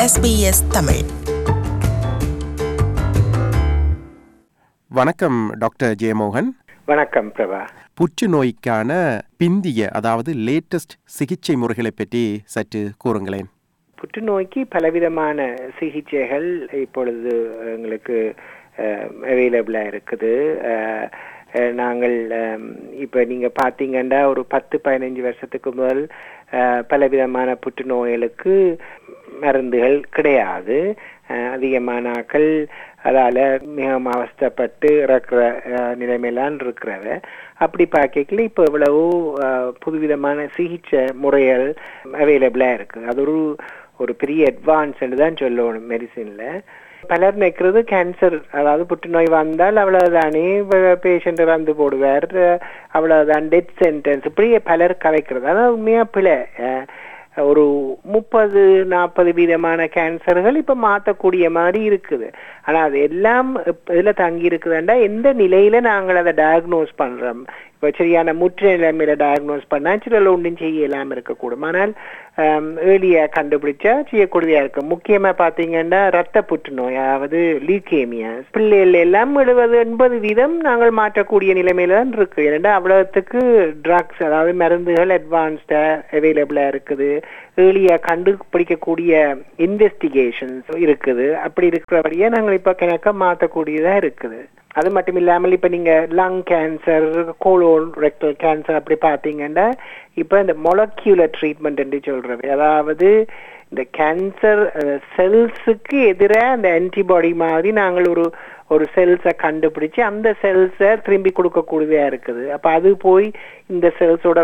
SBS Tamil வணக்கம் doctor Jeyamohan வணக்கம் பிரபா புற்றுநோய்க்கான பிந்திய அதாவது லேட்டஸ்ட் சிகிச்சை முறைகளை பற்றி சற்று கூறுங்களேன் புற்றுநோய்க்கு பலவிதமான சிகிச்சைகள் இப்பொழுது எங்களுக்கு அவைலபிளாக இருக்குது அஹ், அஹ், நாங்கள் அம், இப்போ நீங்கள் பார்த்தீங்கன்னா ஒரு பத்து பதினஞ்சு வருஷத்துக்கு முதல் அஹ், பலவிதமான புற்றுநோய்களுக்கு மருந்துகள் கிடையாது அஹ், அதிகமான ஆக்கள் அதால் மிகவும் அவஸ்தைப்பட்டு இறக்குற அஹ், நிலைமையிலான் இருக்கிறவ அப்படி பார்க்கல இப்போ இவ்வளவு அஹ், புதுவிதமான சிகிச்சை முறைகள் அவைலபிளாக இருக்குது அது ஒரு ஒரு பெரிய அட்வான்ஸ்ன்னு தான் சொல்லணும் மெடிசினில் பலர் நினைக்கிறது கேன்சர் அதாவது புற்றுநோய் வந்தால் அவ்வளவுதானே பேஷண்ட் இறந்து போடுவார் அவ்வளவுதான் டெத் சென்டென்ஸ் இப்படி பலர் கதைக்கிறது ஆனால் உண்மையா பிழை அஹ், ஒரு முப்பது நாற்பது வீதமான கேன்சர்கள் இப்ப மாற்றக்கூடிய மாதிரி இருக்குது ஆனா அது எல்லாம் இப்ப இதுல தங்கி இருக்குதுண்டா எந்த நிலையில நாங்கள் அதை டயக்னோஸ் பண்றோம் இப்ப சரியான முற்று நிலைமையில டயக்னோஸ் பண்ணா சில ஒன்றும் செய்யலாம் இருக்கக்கூடும் ஆனால் ஏர்லியா கண்டுபிடிச்சா செய்யக்கூடியதா இருக்கு முக்கியமா பாத்தீங்கன்னா ரத்த புற்றுநோய் அதாவது லீகேமியா பிள்ளைகள் எல்லாம் எழுபது எண்பது வீதம் நாங்கள் மாற்றக்கூடிய நிலைமையில தான் இருக்கு ஏன்னா அவ்வளவுத்துக்கு ட்ரக்ஸ் அதாவது மருந்துகள் அட்வான்ஸ்டா அவைலபிளா இருக்குது ஏர்லியா கண்டுபிடிக்கக்கூடிய இன்வெஸ்டிகேஷன்ஸ் இருக்குது அப்படி இருக்கிறபடியே நாங்கள் இப்ப கணக்க மாற்றக்கூடியதா இருக்குது அது மட்டும் இல்லாமல் இப்ப நீங்க lung cancer colon rectal cancer அப்படி பாத்தீங்கன்னா இப்ப இந்த மொலக்யூலர் ட்ரீட்மெண்ட் என்று சொல்றது அதாவது இந்த கேன்சர் செல்ஸுக்கு எதிராக அந்த ஆன்டிபாடி மாதிரி நாங்கள் ஒரு ஒரு செல்ஸை கண்டுபிடிச்சு அந்த செல்ஸை திரும்பி கொடுக்கக்கூடியதா இருக்குது அப்ப அது போய் இந்த செல்ஸோட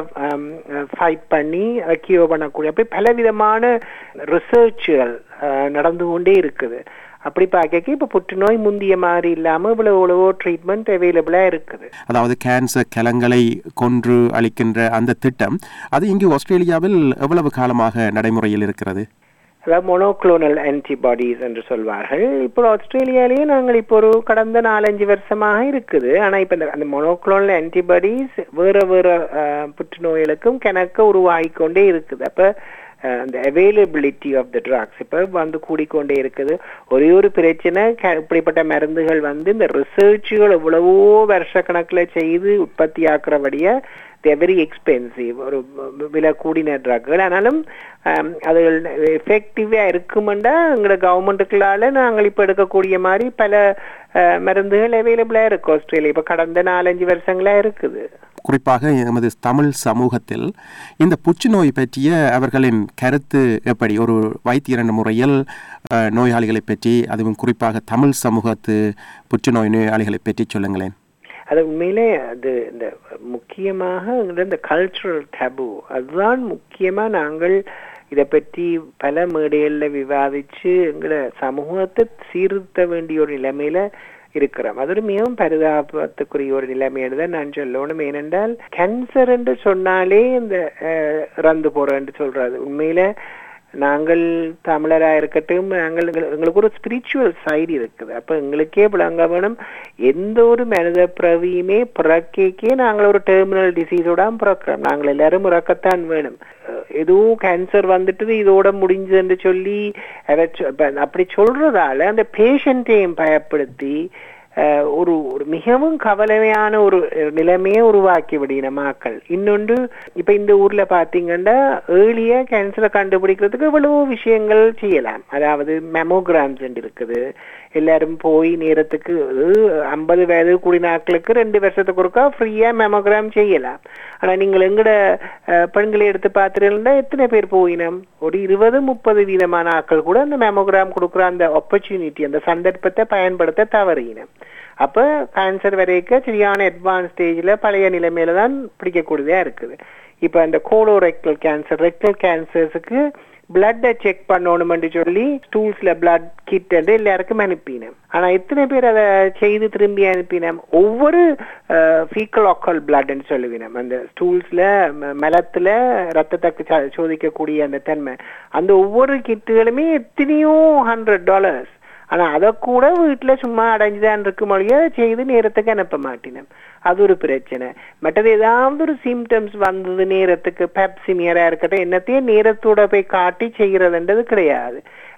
ஃபைட் பண்ணி கியூ பண்ணக்கூடிய அப்படி பலவிதமான ரிசர்ச்சுகள் நடந்து கொண்டே இருக்குது அப்படி பார்க்க இப்ப புற்றுநோய் முந்திய மாதிரி இல்லாம இவ்வளவு இவ்வளவோ ட்ரீட்மெண்ட் அவைலபிளா இருக்குது அதாவது கேன்சர் கலங்களை கொன்று அளிக்கின்ற அந்த திட்டம் அது இங்கு ஆஸ்திரேலியாவில் எவ்வளவு காலமாக நடைமுறையில் இருக்கிறது அதாவது மொனோக்ளோனல் ஆன்டிபாடிஸ் என்று சொல்வார்கள் இப்போ ஆஸ்திரேலியாலேயே நாங்கள் இப்போ ஒரு கடந்த நாலஞ்சு வருஷமாக இருக்குது ஆனா இப்ப இந்த அந்த மொனோக்ளோனல் ஆன்டிபாடிஸ் வேற வேற அஹ், புற்றுநோய்களுக்கும் கணக்க உருவாகி கொண்டே இருக்குது அப்ப அஹ், அந்த அவைலபிலிட்டி ஆஃப் த ட்ரக்ஸ் இப்ப வந்து கூடிக்கொண்டே இருக்குது ஒரே ஒரு பிரச்சனை க- இப்படிப்பட்ட மருந்துகள் வந்து இந்த ரிசர்ச்சுகள் எவ்வளவோ வருஷக்கணக்குல செய்து உற்பத்தி ஆக்குறபடியா வெரி எக்ஸ்பென்சிவ் ஒரு விலை கூடின ட்ரக்குகள் ஆனாலும் ஆம், அதுகள் எஃபெக்டிவா இருக்குமெண்டா எங்களோட கவர்மெண்ட்டுகளால நாங்கள் இப்ப எடுக்கக்கூடிய மாதிரி பல அஹ், மருந்துகள் அவைலபிளா இருக்கு ஆஸ்திரேலியா இப்ப கடந்த நாலஞ்சு வருஷங்களா இருக்குது குறிப்பாக எமது தமிழ் சமூகத்தில் இந்த புற்றுநோய் பற்றிய அவர்களின் கருத்து எப்படி ஒரு வைத்தியர் என்ற முறையில் அஹ், நோயாளிகளை பற்றி அதுவும் குறிப்பாக தமிழ் சமூகத்து புற்றுநோய் நோயாளிகளை பற்றி சொல்லுங்களேன் அது உண்மையிலே அது இந்த முக்கியமாக இந்த கல்ச்சுரல் டபு அதுதான் முக்கியமா நாங்கள் இதை பற்றி பல மேடைகளில் விவாதிச்சு எங்களை சமூகத்தை சீர்திருத்த வேண்டிய ஒரு நிலைமையில இருக்கிறோம் அது ஒரு மிகவும் பரிதாபத்துக்குரிய ஒரு நிலைமையில தான் நான் சொல்லணும் ஏனென்றால் கேன்சர் என்று சொன்னாலே இந்த அஹ், இறந்து போறேன்னு சொல்றது உண்மையில நாங்கள் தமிழரா இருக்கட்டும் நாங்கள் எங்க- எங்களுக்கு ஒரு ஸ்பிரிச்சுவல் சைடு இருக்குது அப்ப எங்களுக்கே விளங்க வேணும் எந்த ஒரு மனித பிறவியுமே பிறக்கே நாங்கள் ஒரு டெர்மினல் டிசீஸோட பிறக்கிறோம் நாங்கள் எல்லாரும் இறக்கத்தான் வேணும் அஹ் எதுவும் கேன்சர் வந்துட்டு இதோட முடிஞ்சதுன்னு சொல்லி அதை சொ- அப்ப அப்படி சொல்றதால அந்த பேஷண்ட்டையும் பயப்படுத்தி அஹ், ஒரு ஒரு மிகவும் கவலையான ஒரு நிலைமையை உருவாக்கி விடின மக்கள் இன்னொன்று இப்ப இந்த ஊர்ல பாத்தீங்கன்னா ஏர்லியா கேன்சரை கண்டுபிடிக்கிறதுக்கு இவ்வளவு விஷயங்கள் செய்யலாம் அதாவது மெமோகிராம்ஸ் இருக்குது எல்லாரும் போய் நேரத்துக்கு ஐம்பது வயது கூடிய நாட்களுக்கு ரெண்டு வருஷத்துக்கு ஒருக்கா ஃப்ரீயா மெமோகிராம் செய்யலாம் ஆனா நீங்கள் எங்கட அஹ், பெண்களை எடுத்து பார்த்துருந்தா எத்தனை பேர் போயினம் ஒரு இருபது முப்பது வீதமான ஆட்கள் கூட அந்த மெமோகிராம் கொடுக்குற அந்த ஆப்பர்ச்சுனிட்டி அந்த சந்தர்ப்பத்தை பயன்படுத்த தவறினம் அப்ப கேன்சர் வரைக்கும் சரியான அட்வான்ஸ் ஸ்டேஜ்ல பழைய நிலைமையில தான் பிடிக்கக்கூடியதா இருக்குது இப்ப அந்த கோலோரெக்டல் கேன்சர் ரெக்டல் கேன்சர்ஸுக்கு பிளட்டை செக் பண்ணணும்னு சொல்லி ஸ்டூல்ஸ்ல பிளட் கிட் என்று எல்லாருக்கும் அனுப்பினேன் ஆனா எத்தனை பேர் அதை செய்து திரும்பி அனுப்பினோம் ஒவ்வொரு ஃபீக்கல் ஆக்கல் பிளட்னு சொல்லுவினோம் அந்த ஸ்டூல்ஸ்ல மலத்துல ரத்தத்தை ச- சோதிக்கக்கூடிய அந்த தன்மை அந்த ஒவ்வொரு கிட்டுகளுமே எத்தனையோ ஹண்ட்ரட் டாலர்ஸ் ஆனா அதை கூட வீட்டுல சும்மா அடைஞ்சுதான் இருக்க மொழியா செய்து நேரத்துக்கு அனுப்ப மாட்டினேன் அது ஒரு பிரச்சனை மற்றது ஏதாவது ஒரு சிம்டம்ஸ் வந்தது நேரத்துக்கு பெப்சிமியரா இருக்கட்டும் என்னத்தையும் நேரத்தோட போய் காட்டி செய்யறதுன்றது கிடையாது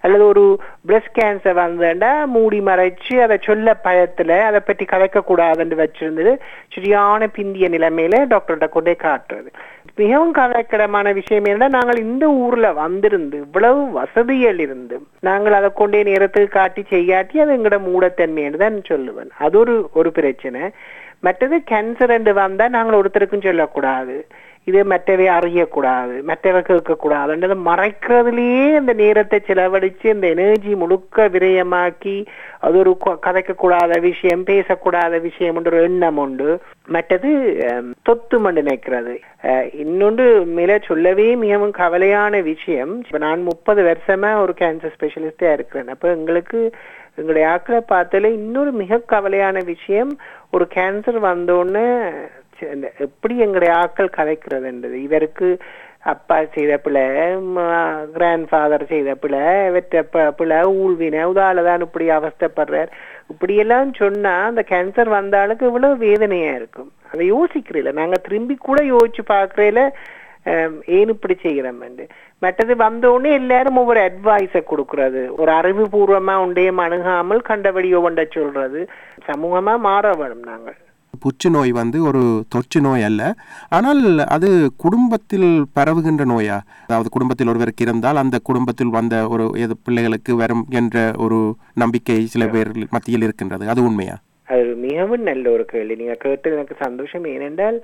அல்லது ஒரு பிரஸ்ட் கேன்சர் வந்தேன்டா மூடி மறைச்சு அதை சொல்ல பயத்துல அதை பற்றி கதைக்க கூடாதுன்னு வச்சிருந்தது சரியான பிந்திய நிலைமையில டாக்டர்கிட்ட கொண்டே காட்டுறது மிகவும் கவலைக்கிடமான விஷயம் என்னன்னா நாங்கள் இந்த ஊர்ல வந்திருந்து இவ்வளவு வசதிகள் இருந்து நாங்கள் அதை கொண்டே நேரத்துக்கு காட்டி செய்யாட்டி அது எங்கட மூடத்தன்மைன்னு தான் சொல்லுவேன் அது ஒரு ஒரு பிரச்சனை மற்றது கேன்சர் என்று வந்தா நாங்கள் ஒருத்தருக்கும் சொல்லக்கூடாது இது மற்றவை அறியக்கூடாது மற்றவை கேட்கக்கூடாதுன்றதை மறைக்கிறதுலயே அந்த நேரத்தை செலவழிச்சு அந்த எனர்ஜி முழுக்க விரயமாக்கி அது ஒரு கொ- கதைக்கக்கூடாத விஷயம் பேசக்கூடாத விஷயம் ஒரு எண்ணம் உண்டு மற்றது அஹ், தொத்து மண்டு நினைக்கிறது அஹ், இன்னொன்று மேல சொல்லவே மிகவும் கவலையான விஷயம் இப்ப நான் முப்பது வருஷமா ஒரு கேன்சர் ஸ்பெஷலிஸ்டா இருக்கிறேன் அப்ப எங்களுக்கு எங்களுடைய ஆக்களை பார்த்தாலே இன்னொரு மிக கவலையான விஷயம் ஒரு கேன்சர் வந்தோடனே ச்ச, இந்த எப்படி எங்களுடைய ஆக்கள் கதைக்கிறதுன்றது இவருக்கு அப்பா செய்த பிள்ளை கிராண்ட் ஃபாதர் செய்த பிள்ளை இவற்ற ப- பிள்ளை ஊழ்வினை உதாலதான் இப்படி அவஸ்தைப்படுறார் இப்படியெல்லாம் சொன்னா அந்த கேன்சர் வந்த ஆளுக்கு இவ்வளவு வேதனையா இருக்கும் அதை யோசிக்கிறீல நாங்க திரும்பி கூட யோசிச்சு பார்க்கறதுல ஆம், ஏன் இப்படி செய்கிறோம்னு மற்றது வந்த உடனே எல்லாரும் ஒவ்வொரு அட்வைஸை கொடுக்கறது ஒரு அறிவுபூர்வமா உண்டையும் அணுகாமல் கண்டபடியோ ஒன்றை சொல்றது சமூகமா மாற வேணும் நாங்கள் புற்றுநோய் வந்து ஒரு தொற்று நோய் அல்ல ஆனால் அது குடும்பத்தில் பரவுகின்ற நோயா அதாவது குடும்பத்தில் ஒருவருக்கு இருந்தால் அந்த குடும்பத்தில் வந்த ஒரு எது பிள்ளைகளுக்கு வரும் என்ற ஒரு நம்பிக்கை சில பேர் மத்தியில் இருக்கின்றது அது உண்மையா அது மிகவும் நல்ல ஒரு கேள்வி நீங்க கேட்டது எனக்கு சந்தோஷம் ஏனென்றால்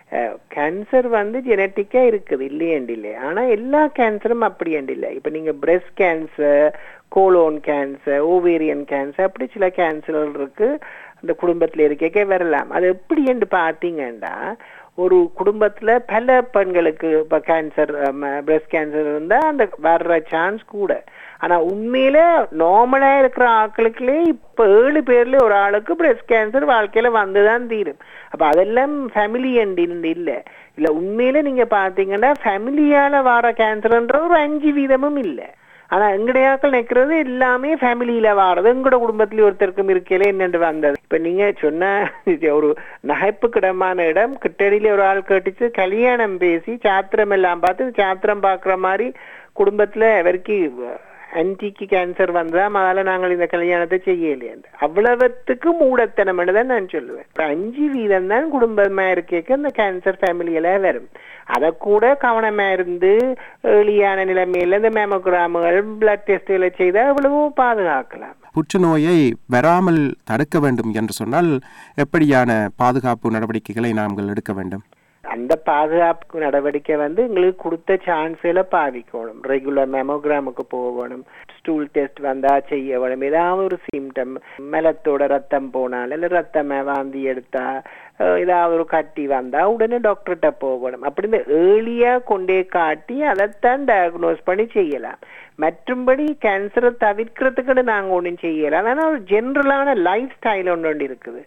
கேன்சர் வந்து ஜெனட்டிக்கா இருக்குது இல்லையண்டு இல்லை ஆனா எல்லா கேன்சரும் அப்படி இல்லை இப்ப நீங்க breast cancer colon cancer ovarian cancer அப்படி சில கேன்சர்கள் இருக்கு அந்த குடும்பத்துல இருக்கே வரலாம் அது எப்படி என்று பாத்தீங்கன்னா ஒரு குடும்பத்துல பல பெண்களுக்கு இப்ப கேன்சர் பிரஸ்ட் கேன்சர் இருந்தா அந்த வர்ற சான்ஸ் கூட ஆனா உண்மையில நார்மலா இருக்கிற ஆட்களுக்குள்ளே இப்ப ஏழு பேர்ல ஒரு ஆளுக்கு பிரஸ்ட் கேன்சர் வாழ்க்கையில வந்துதான் தீரும் அப்ப அதெல்லாம் ஃபேமிலி எண்ட் இல்ல இல்ல உண்மையில நீங்க பாத்தீங்கன்னா ஃபேமிலியால வர கேன்சர்ன்ற ஒரு அஞ்சு வீதமும் இல்ல ஆனா எங்களுடைய ஆட்கள் நிக்கிறது எல்லாமே ஃபேமிலியில வாரது எங்களோட குடும்பத்துல ஒருத்தருக்கும் இருக்கையில என்னென்று வந்தது இப்ப நீங்க சொன்ன இது ஒரு நகைப்புக்கிடமான இடம் கிட்டடியில ஒரு ஆள் கேட்டுச்சு கல்யாணம் பேசி சாத்திரம் எல்லாம் பார்த்து சாத்திரம் பாக்குற மாதிரி குடும்பத்துல அவருக்கு ஆன்டிக்கு கேன்சர் வந்தா அதனால நாங்கள் இந்த கல்யாணத்தை செய்யலையே அவ்வளவுத்துக்கு மூடத்தனம் தான் நான் சொல்லுவேன் இப்ப அஞ்சு வீதம் தான் குடும்பமா இருக்கேக்கு அந்த கேன்சர் ஃபேமிலியில வரும் அத கூட கவனமா இருந்து ஏர்லியான நிலைமையில இந்த மேமோகிராமுகள் பிளட் டெஸ்ட்களை செய்தா அவ்வளவு பாதுகாக்கலாம் புற்றுநோயை வராமல் தடுக்க வேண்டும் என்று சொன்னால் எப்படியான பாதுகாப்பு நடவடிக்கைகளை நாங்கள் எடுக்க வேண்டும் அந்த பாதுகாப்பு நடவடிக்கை வந்து எங்களுக்கு கொடுத்த சான்ஸ்ல பாவிக்கணும் ரெகுலர் மெமோகிராமுக்கு போகணும் ஸ்டூல் டெஸ்ட் வந்தா செய்ய வேணும் ஏதாவது ஒரு சிம்டம் மலத்தோட ரத்தம் போனால் இல்ல ரத்தம் வாந்தி எடுத்தா அஹ் ஏதாவது ஒரு கட்டி வந்தா உடனே டாக்டர்கிட்ட போகணும் அப்படி இந்த ஏர்லியா கொண்டே காட்டி அதைத்தான் டயக்னோஸ் பண்ணி செய்யலாம் மற்றும்படி கேன்சரை தவிர்க்கிறதுக்குன்னு நாங்க ஒண்ணும் செய்யலாம் ஆனா ஒரு ஜென்ரலான லைஃப் ஸ்டைல் ஒன்று ஒன்று இருக்குது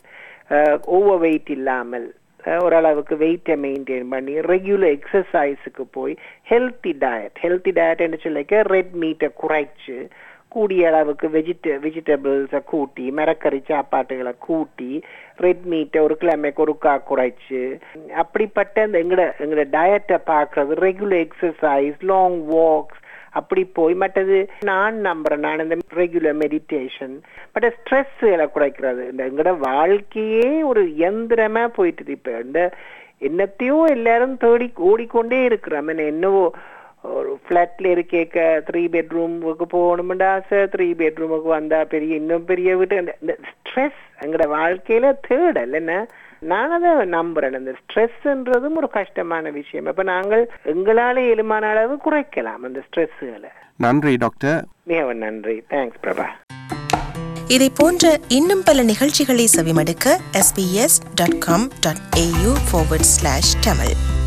ஓவர் வெயிட் இல்லாமல் அஹ் ஓரளவுக்கு வெயிட்டை மெயின்டைன் பண்ணி ரெகுலர் எக்ஸசைஸுக்கு போய் ஹெல்த்தி டயட் ஹெல்த்தி டயட் என்று சொல்லிக்க ரெட் மீட்டை குறைச்சு கூடிய அளவுக்கு வெஜிட வெஜிடபிள்ஸை கூட்டி மரக்கறி சாப்பாட்டுகளை கூட்டி ரெட் மீட்டை ஒரு கிழமைக்கு ஒருக்கா குறைச்சு அப்படிப்பட்ட இந்த எங்கட எங்கட டயட்டை பார்க்கறது ரெகுலர் எக்ஸசைஸ் லாங் வாக்ஸ் அப்படி போய் மற்றது நான் நம்புறேன் நான் இந்த ரெகுலர் மெடிடேஷன் பட் ஸ்ட்ரெஸ்களை குறைக்கிறது இந்த எங்கட வாழ்க்கையே ஒரு இயந்திரமா போயிட்டு இப்ப இந்த என்னத்தையோ எல்லாரும் தேடி ஓடிக்கொண்டே இருக்கிறோம் என்னவோ ஒரு ஃபிளாட்ல இருக்கேக்க த்ரீ பெட்ரூமுக்கு போகணும்னு ஆசை த்ரீ பெட்ரூமுக்கு வந்தா பெரிய இன்னும் பெரிய வீட்டு இந்த ஸ்ட்ரெஸ் எங்கட வாழ்க்கையில தேடல் என்ன நான் அதை நம்புறேன் இந்த ஸ்ட்ரெஸ்ன்றதும் ஒரு கஷ்டமான விஷயம் அப்ப நாங்கள் எங்களால இயலுமான அளவு குறைக்கலாம் அந்த ஸ்ட்ரெஸ்ஸுகளை நன்றி டாக்டர் மிகவும் நன்றி தேங்க்ஸ் பிரபா இதை போன்ற இன்னும் பல நிகழ்ச்சிகளை செவிமடுக்க sbs.com.au forward slash tamil